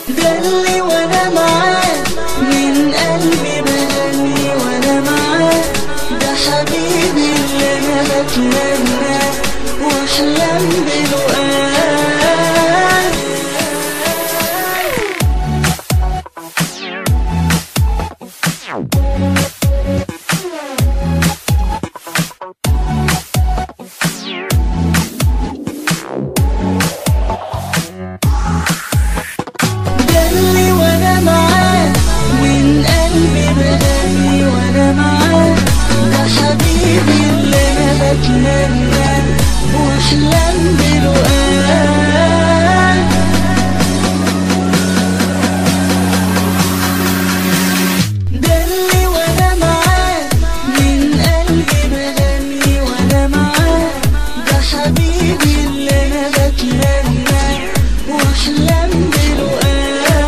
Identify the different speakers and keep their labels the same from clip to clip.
Speaker 1: ده اللي وانا معاه من قلبي بغني وانا معاه ده حبيبي اللي انا بتمناه واحلم بلقاه ده اللي وانا معاه من قلبي بغني وانا معاه ده حبيبي اللي انا بتمناه واحلم بلقاه ده اللي وانا معاه من قلبي بغني وانا معاه ده حبيبي اللي انا بتمناه واحلم بلقاه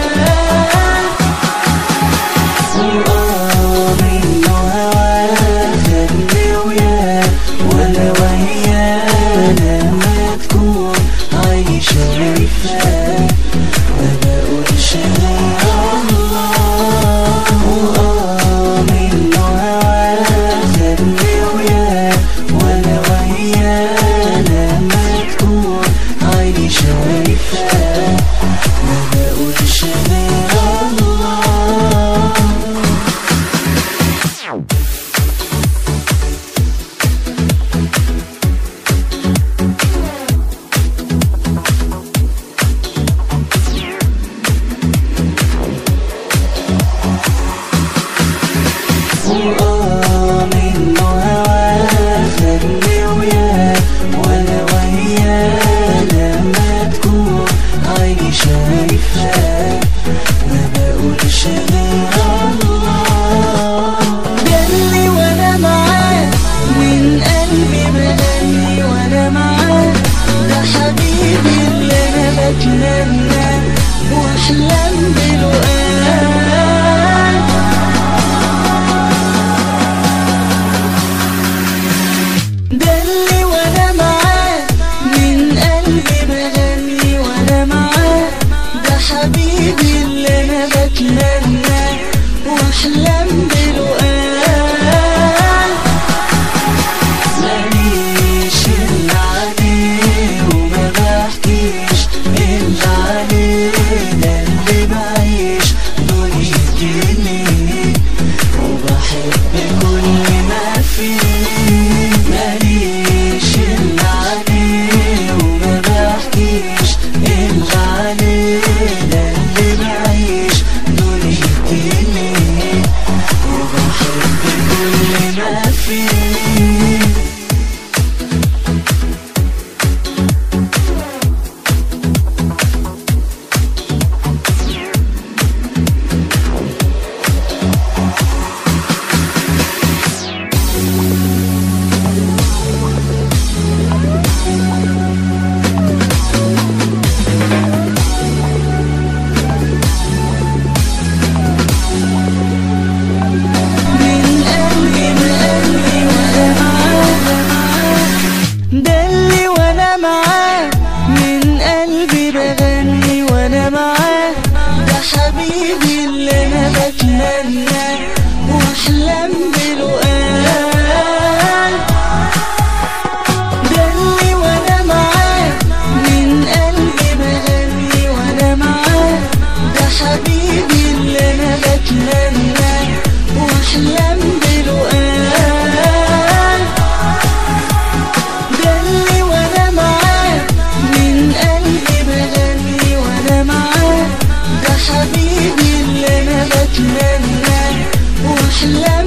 Speaker 2: وقارن هواه خدني وياه وانا وياه لما تكون عايشة وفاه ما بقولش غير الله وقارن هواه خدني وياه وانا وياه لما تكون عايشة وفاه ما بقولش غير الله وآمن هواه خلي وياه وانا وياه لما تكون عايشة وفاه ما بقولش غير الله
Speaker 1: ده اللي وانا معاه من قلبي بغني وانا معاه ده حبيبي اللي انا بتمناه واحلم بلقاه ده اللي وانا معاه من قلبي بغني وانا معاه ده حبيبي اللي انا بتمناه واحلم بلقاه
Speaker 2: ماليش إلا عليه وما بحكيش إلا عليه ده اللي بعيش دنيتي ليه وبحب كل ما فيه ماليش إلا عليه وما بحكيش إلا عليه ده اللي بعيش دنيتي ليه وبحب كل ما فيه
Speaker 1: من قلبي من قلبي وانا معاه ده اللي وانا معاه من قلبي بغني وانا معاه ده حبيبي اللي انا بتمناه واحلم بلقاه ده اللي وانا معاه من قلبي بغني وانا معاه ده حبيبي اللي انا بتمناه واحلم بلقاه ده اللي وانا معاه من قلبي بغني وانا معاه ده حبيبي اللي انا بتمناه واحلم